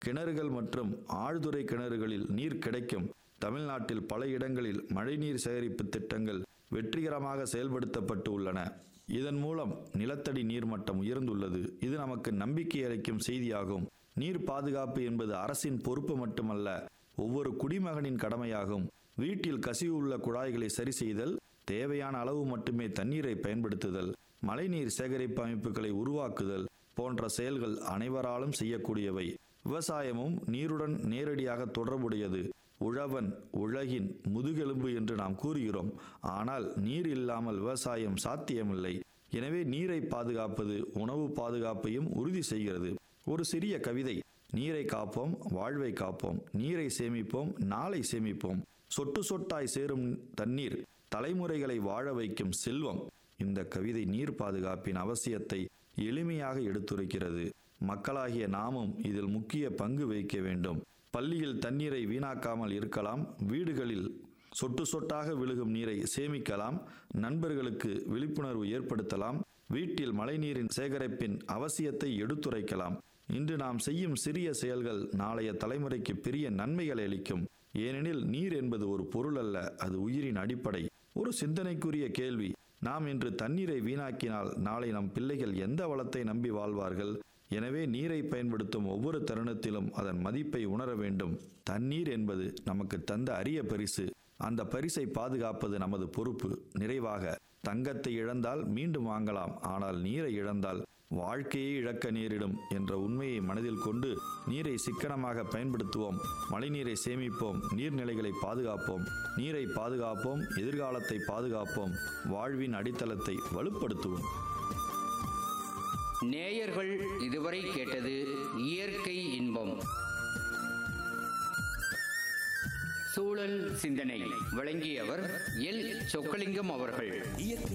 கிணறுகள் மற்றும் ஆழ்துறை கிணறுகளில் நீர் கிடைக்கும் தமிழ்நாட்டில் பல இடங்களில் மழைநீர் சேகரிப்பு திட்டங்கள் வெற்றிகரமாக செயல்படுத்தப்பட்டு உள்ளன இதன் மூலம் நிலத்தடி நீர்மட்டம் உயர்ந்துள்ளது இது நமக்கு நம்பிக்கை அளிக்கும் செய்தியாகும் நீர் பாதுகாப்பு என்பது அரசின் பொறுப்பு மட்டுமல்ல ஒவ்வொரு குடிமகனின் கடமையாகும் வீட்டில் கசிவு உள்ள குழாய்களை சரி செய்தல் தேவையான அளவு மட்டுமே தண்ணீரை பயன்படுத்துதல் மழைநீர் சேகரிப்பு அமைப்புகளை உருவாக்குதல் போன்ற செயல்கள் அனைவராலும் செய்யக்கூடியவை விவசாயமும் நீருடன் நேரடியாக தொடர்புடையது உழவன் உலகின் முதுகெலும்பு என்று நாம் கூறுகிறோம் ஆனால் நீர் இல்லாமல் விவசாயம் சாத்தியமில்லை எனவே நீரை பாதுகாப்பது உணவு பாதுகாப்பையும் உறுதி செய்கிறது ஒரு சிறிய கவிதை நீரை காப்போம் வாழ்வை காப்போம் நீரை சேமிப்போம் நாளை சேமிப்போம் சொட்டு சொட்டாய் சேரும் தண்ணீர் தலைமுறைகளை வாழ வைக்கும் செல்வம் இந்த கவிதை நீர் பாதுகாப்பின் அவசியத்தை எளிமையாக எடுத்துரைக்கிறது மக்களாகிய நாமும் இதில் முக்கிய பங்கு வகிக்க வேண்டும் பள்ளியில் தண்ணீரை வீணாக்காமல் இருக்கலாம் வீடுகளில் சொட்டு சொட்டாக விழுகும் நீரை சேமிக்கலாம் நண்பர்களுக்கு விழிப்புணர்வு ஏற்படுத்தலாம் வீட்டில் மழைநீரின் சேகரிப்பின் அவசியத்தை எடுத்துரைக்கலாம் இன்று நாம் செய்யும் சிறிய செயல்கள் நாளைய தலைமுறைக்கு பெரிய நன்மைகளை அளிக்கும் ஏனெனில் நீர் என்பது ஒரு பொருள் அல்ல அது உயிரின் அடிப்படை ஒரு சிந்தனைக்குரிய கேள்வி நாம் இன்று தண்ணீரை வீணாக்கினால் நாளை நம் பிள்ளைகள் எந்த வளத்தை நம்பி வாழ்வார்கள் எனவே நீரை பயன்படுத்தும் ஒவ்வொரு தருணத்திலும் அதன் மதிப்பை உணர வேண்டும் தண்ணீர் என்பது நமக்கு தந்த அரிய பரிசு அந்த பரிசை பாதுகாப்பது நமது பொறுப்பு நிறைவாக தங்கத்தை இழந்தால் மீண்டும் வாங்கலாம் ஆனால் நீரை இழந்தால் வாழ்க்கையை இழக்க நேரிடும் என்ற உண்மையை மனதில் கொண்டு நீரை சிக்கனமாக பயன்படுத்துவோம் மழைநீரை சேமிப்போம் நீர்நிலைகளை பாதுகாப்போம் நீரை பாதுகாப்போம் எதிர்காலத்தை பாதுகாப்போம் வாழ்வின் அடித்தளத்தை வலுப்படுத்துவோம் நேயர்கள் இதுவரை கேட்டது இயற்கை இன்பம் சூழல் சிந்தனை வழங்கியவர் எல் சொக்கலிங்கம் அவர்கள்